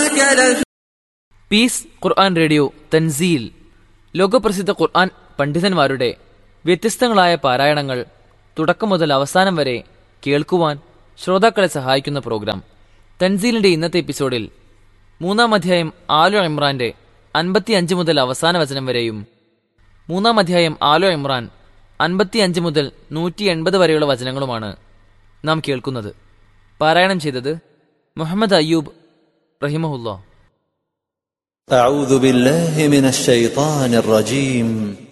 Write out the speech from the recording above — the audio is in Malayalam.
وإنك لفي പീസ് ഖുർആൻ റേഡിയോ തൻസീൽ ലോകപ്രസിദ്ധ ഖുർആൻ പണ്ഡിതന്മാരുടെ വ്യത്യസ്തങ്ങളായ പാരായണങ്ങൾ തുടക്കം മുതൽ അവസാനം വരെ കേൾക്കുവാൻ ശ്രോതാക്കളെ സഹായിക്കുന്ന പ്രോഗ്രാം തൻസീലിന്റെ ഇന്നത്തെ എപ്പിസോഡിൽ മൂന്നാം അധ്യായം ആലോ ഇമ്രാന്റെ അൻപത്തി അഞ്ച് മുതൽ അവസാന വചനം വരെയും മൂന്നാം അധ്യായം ആലോ ഇമ്രാൻ അൻപത്തി അഞ്ച് മുതൽ നൂറ്റി എൺപത് വരെയുള്ള വചനങ്ങളുമാണ് നാം കേൾക്കുന്നത് പാരായണം ചെയ്തത് മുഹമ്മദ് അയ്യൂബ് റഹിമഹുല്ലാ أعوذ بالله من الشيطان الرجيم